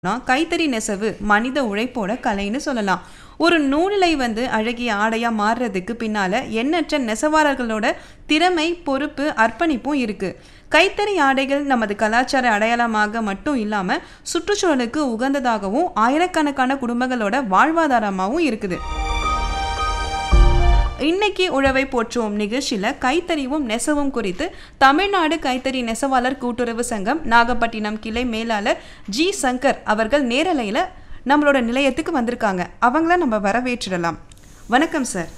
நான் கைத்தறி நெசவு மனித உழைப்போட கலைன்னு சொல்லலாம் ஒரு நூலிலை வந்து அழகிய ஆடையா மாறுறதுக்கு பின்னால எண்ணற்ற நெசவாளர்களோட திறமை பொறுப்பு அர்ப்பணிப்பும் இருக்கு கைத்தறி ஆடைகள் நமது கலாச்சார அடையாளமாக மட்டும் இல்லாம சுற்றுச்சூழலுக்கு உகந்ததாகவும் ஆயிரக்கணக்கான குடும்பங்களோட வாழ்வாதாரமாகவும் இருக்குது இன்னைக்கு உழவை போற்றுவோம் நிகழ்ச்சியில கைத்தறிவும் நெசவும் குறித்து தமிழ்நாடு கைத்தறி நெசவாளர் கூட்டுறவு சங்கம் நாகப்பட்டினம் கிளை மேலாளர் ஜி சங்கர் அவர்கள் நேரலையில நம்மளோட நிலையத்துக்கு வந்திருக்காங்க அவங்கள நம்ம வரவேற்றிடலாம் வணக்கம் சார்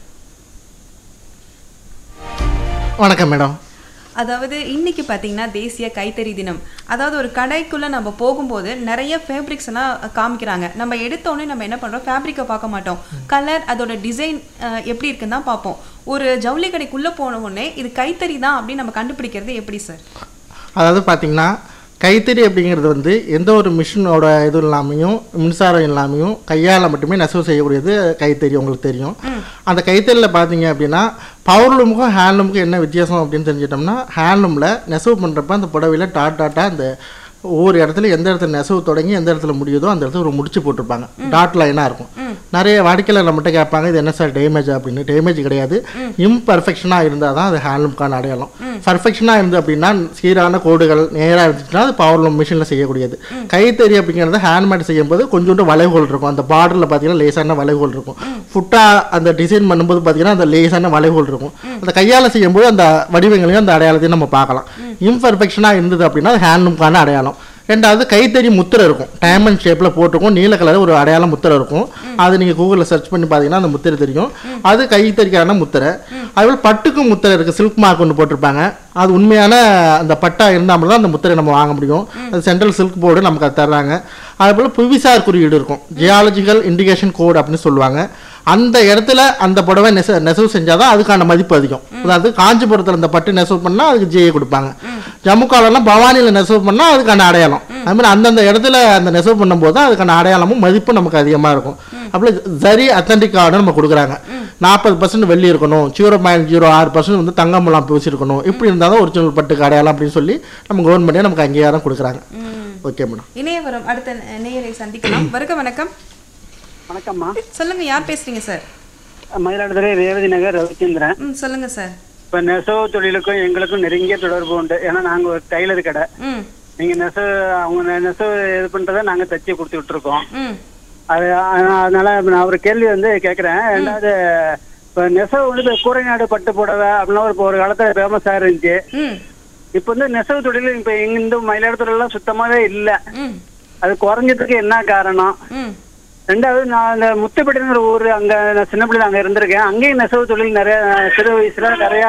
வணக்கம் மேடம் அதாவது இன்னைக்கு பார்த்தீங்கன்னா தேசிய கைத்தறி தினம் அதாவது ஒரு கடைக்குள்ள நம்ம போகும்போது நிறைய ஃபேப்ரிக்ஸ் எல்லாம் காமிக்கிறாங்க நம்ம எடுத்தோடனே நம்ம என்ன பண்றோம் ஃபேப்ரிக்கை பார்க்க மாட்டோம் கலர் அதோட டிசைன் எப்படி இருக்குன்னு தான் பார்ப்போம் ஒரு ஜவுளி கடைக்குள்ள போன உடனே இது கைத்தறி தான் அப்படின்னு நம்ம கண்டுபிடிக்கிறது எப்படி சார் அதாவது பார்த்தீங்கன்னா கைத்தறி அப்படிங்கிறது வந்து எந்த ஒரு மிஷினோட இது இல்லாமையும் மின்சாரம் இல்லாமையும் கையால் மட்டுமே நெசவு செய்யக்கூடியது கைத்தறி உங்களுக்கு தெரியும் அந்த கைத்தறியில் பார்த்தீங்க அப்படின்னா பவர்லூமுக்கும் ஹேண்ட்லூமுக்கும் என்ன வித்தியாசம் அப்படின்னு தெரிஞ்சிட்டோம்னா ஹேண்ட்லூமில் நெசவு பண்ணுறப்ப அந்த புடவையில் டாட் டாட்டாக அந்த ஒவ்வொரு இடத்துல எந்த இடத்துல நெசவு தொடங்கி எந்த இடத்துல முடியுதோ அந்த இடத்துல ஒரு முடிச்சு போட்டிருப்பாங்க டாட் லைனாக இருக்கும் நிறைய வாடிக்கையாளர் நம்மகிட்ட கேட்பாங்க இது என்ன சார் டேமேஜ் அப்படின்னு டேமேஜ் கிடையாது இம்பர்ஃபெக்ஷனாக இருந்தால் தான் அது ஹேண்ட்லூம்கான அடையாளம் பர்ஃபெக்ஷனாக இருந்து அப்படின்னா சீரான கோடுகள் நேராக இருந்துச்சுன்னா அது பவர்லூம் மிஷினில் செய்யக்கூடியது கைத்தறி அப்படிங்கிறது ஹேண்ட்மேட் செய்யும்போது கொஞ்சோண்டு வளைவுகள் இருக்கும் அந்த பார்டரில் பார்த்தீங்கன்னா லேசான வளைவுகள் இருக்கும் ஃபுட்டாக அந்த டிசைன் பண்ணும்போது பார்த்தீங்கன்னா அந்த லேசான வளைவுகள் இருக்கும் அந்த கையால் செய்யும்போது அந்த வடிவங்களையும் அந்த அடையாளத்தையும் நம்ம பார்க்கலாம் இம்பர்ஃபெக்ஷனாக இருந்தது அப்படின்னா அது ஹேண்ட்லூம்கான அடையாளம் ரெண்டாவது கைத்தறி முத்திரை இருக்கும் டைமண்ட் ஷேப்பில் போட்டிருக்கும் நீல கலர் ஒரு அடையாளம் முத்திரை இருக்கும் அது நீங்கள் கூகுளில் சர்ச் பண்ணி பார்த்தீங்கன்னா அந்த முத்திரை தெரியும் அது கைத்தறிக்கான முத்திரை அதுபோல் பட்டுக்கும் முத்திரை இருக்குது சில்க் மார்க் ஒன்று போட்டிருப்பாங்க அது உண்மையான அந்த பட்டா இருந்தால் மட்டும் தான் அந்த முத்திரை நம்ம வாங்க முடியும் அது சென்ட்ரல் சில்க் போர்டு நமக்கு அது தர்றாங்க அதுபோல் புவிசார் குறியீடு இருக்கும் ஜியாலஜிக்கல் இண்டிகேஷன் கோட் அப்படின்னு சொல்லுவாங்க அந்த இடத்துல அந்த புடவை நெச நெசவு செஞ்சால் தான் அதுக்கான மதிப்பு அதிகம் அதாவது காஞ்சிபுரத்தில் அந்த பட்டு நெசவு பண்ணால் அதுக்கு ஜிஏ கொடுப்பாங்க ஜம்மு காலம்லாம் பவானியில் நெசவு பண்ணால் அதுக்கான அடையாளம் அது மாதிரி அந்தந்த இடத்துல அந்த நெசவு பண்ணும்போது தான் அதுக்கான அடையாளமும் மதிப்பும் நமக்கு அதிகமாக இருக்கும் அப்படி சரி அத்தன்டிக் கார்டு நம்ம கொடுக்குறாங்க நாற்பது பர்சன்ட் வெள்ளி இருக்கணும் ஜீரோ பாயிண்ட் ஜீரோ ஆறு பர்சன்ட் வந்து தங்கமெல்லாம் பூசிருக்கணும் இப்படி இருந்தால் தான் ஒரிஜினல் பட்டுக்கு அடையாளம் அப்படின்னு சொல்லி நம்ம கவர்மெண்ட்டே நமக்கு அங்கீகாரம் கொடுக்குறாங்க ஓகே மேடம் இணையவரம் அடுத்த நேயரை சந்திக்கலாம் வருக வணக்கம் வணக்கம்மா சொல்லுங்க யார் பேசுறீங்க சார் மயிலாடுதுறை ரேவதி நகர் ரவிச்சந்திரன் ம் சொல்லுங்க சார் இப்ப நெசவு தொழிலுக்கும் எங்களுக்கும் நெருங்கிய தொடர்பு உண்டு ஏன்னா நாங்க ஒரு டைலர் கடை ம் நீங்க நெசவு அவங்க நெ- நெசவு இது பண்றதை நாங்க தச்சு கொடுத்துட்டு இருக்கோம் ம் அது அ- அதனால இப்ப நான் ஒரு கேள்வி வந்து கேக்குறேன் ரெண்டாவது இப்ப நெசவு வந்து இப்ப கூரை நாடு பட்டு புடவை அப்படின்னா ஒரு- இப்ப ஒரு காலத்துல ஃபேமஸா இருந்துச்சு ம் இப்ப வந்து நெசவு தொழில் இப்ப எங்க இந்த மயிலாடுதுறை எல்லாம் சுத்தமாவே இல்ல ம் அது குறைஞ்சதுக்கு என்ன காரணம் ம் ரெண்டாவது நான் இந்த முத்துப்பேட்டைங்கிற ஊர் அங்க நான் சின்ன பிள்ளைல அங்க இருந்திருக்கேன் அங்கேயும் நெசவு தொழில் நிறைய சிறு வயசுல நிறைய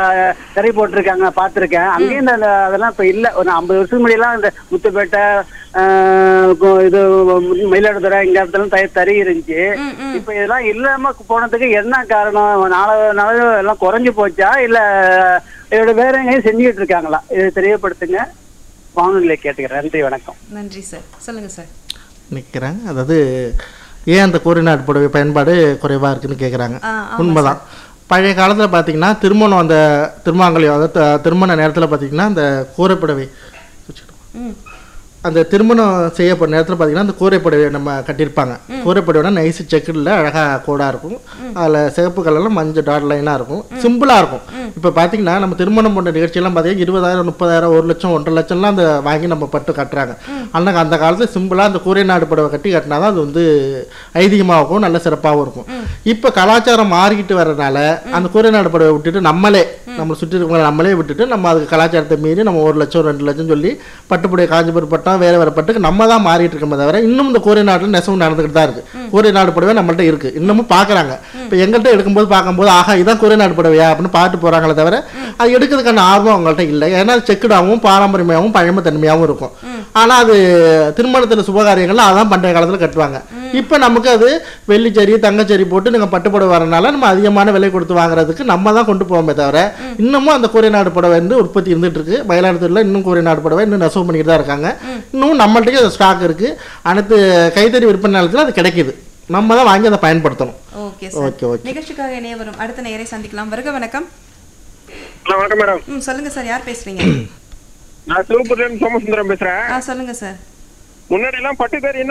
கரை போட்டிருக்காங்க பார்த்திருக்கேன் அங்கேயும் இந்த அந்த அதெல்லாம் இப்ப இல்ல ஒரு ஐம்பது வருஷத்துக்கு முன்னாடியெல்லாம் இந்த முத்துப்பேட்டை ஆஹ், கு- இது மயிலாடுதுறை இங்க இடத்துல தறி தறி இருந்துச்சு ம், ம். இப்ப இதெல்லாம் இல்லாம போனதுக்கு என்ன காரணம் நாள நாள எல்லாம் குறைஞ்சு போச்சா இல்ல இதோட வேற எங்கேயும் செஞ்சுக்கிட்டு இருக்காங்களா இது தெரியப்படுத்துங்க வானொலியில கேட்டுக்கிறேன் நன்றி வணக்கம் நன்றி சார் சொல்லுங்க சார் நிற்கிறேன் அதாவது ஏன் அந்த கூரைநாடு புடவை பயன்பாடு குறைவாக இருக்குன்னு கேட்குறாங்க ஆ, ஆமா உண்மைதான் பழைய காலத்தில் பார்த்தீங்கன்னா திருமணம் அந்த திருமாங்கல்யம் அதாவது த- திருமண நேரத்தில் பார்த்தீங்கன்னா அந்த கூரைப்புடவை ம் அந்த திருமணம் செய்யப்பட்ட நேரத்தில் பார்த்தீங்கன்னா அந்த கூரைப்புடவை நம்ம கட்டியிருப்பாங்க கூரைப்புடவைனா நைஸ் செக்குடில் அழகாக கோடாக இருக்கும் அதில் சிவப்பு கலரில் மஞ்சள் டாட் லைனாக இருக்கும் சிம்பிளாக இருக்கும் இப்போ பார்த்தீங்கன்னா நம்ம திருமணம் பண்ண நிகழ்ச்சியெல்லாம் பார்த்தீங்கன்னா இருபதாயிரம் முப்பதாயிரம் ஒரு லட்சம் ஒன்றரை லட்சம்லாம் அந்த வாங்கி நம்ம பட்டு கட்டுறாங்க ஆனால் அந்த காலத்தில் சிம்பிளாக அந்த கூரை நாடு புடவை கட்டி கட்டினா தான் அது வந்து ஐதீகமாகவும் நல்ல சிறப்பாகவும் இருக்கும் இப்போ கலாச்சாரம் மாறிக்கிட்டு வர்றதுனால அந்த கூரை நாடு புடவை விட்டுட்டு நம்மளே நம்ம சுற்றி இருக்கவங்களை நம்மளே விட்டுட்டு நம்ம அதுக்கு கலாச்சாரத்தை மீறி நம்ம ஒரு லட்சம் ரெண்டு லட்சம் சொல்லி பட்டுப்புடைய காஞ்சிபுரம் பட்டம் வேற வேற பட்டுக்கு நம்ம தான் மாறிட்டு இருக்கோமே தவிர இன்னும் இந்த கோரை நாட்டில் நெசவு நடந்துகிட்டு தான் இருக்கு கோரை நாடு புடவை நம்மள்ட்ட இருக்கு இன்னமும் பார்க்கறாங்க இப்போ எங்கள்கிட்ட எடுக்கும்போது பார்க்கும்போது ஆஹா இதான் கோரை நாடு புடவையா அப்படின்னு பார்த்து போறாங்களே தவிர அது எடுக்கிறதுக்கான ஆர்வம் அவங்கள்ட்ட இல்லை ஏன்னா அது செக்குடாகவும் பாரம்பரியமாகவும் பழமைத்தன்மையாகவும் இருக்கும் ஆனால் அது திருமணத்தில் சுபகாரியங்கள்ல அதான் பண்டைய காலத்தில் கட்டுவாங்க இப்போ நமக்கு அது வெள்ளிச்சரி தங்கச்சரி போட்டு நீங்கள் பட்டுப்புடவை வரனால நம்ம அதிகமான விலை கொடுத்து வாங்குறதுக்கு நம்ம தான் கொண்டு போவோமே தவிர இன்னமும் அந்த கோரை நாடு புடவை வந்து உற்பத்தி இருந்துட்டு இருக்கு மயிலாடுதுறையில் இன்னும் கோரை நாடு புடவை இன்னும் நெசவு பண்ணிக்கிட்டு தான் இருக்காங்க இன்னும் நம்மள்ட்டே அது ஸ்டாக் இருக்கு அனைத்து கைத்தறி விற்பனை நிலையத்தில் அது கிடைக்குது நம்ம தான் வாங்கி அதை பயன்படுத்தணும் ஓகே சார் ஓகே ஓகே நிகழ்ச்சிக்காக இணையவரும் அடுத்த நேயரை சந்திக்கலாம் வருக வணக்கம் ஹலோ வணக்கம் மேடம் ம் சொல்லுங்க சார் யார் பேசுறீங்க நான் சிவபுரியில சோமசுந்தரம் பேசுறேன் ஆ சொல்லுங்க சார் முன்னாடி எல்லாம் பட்டு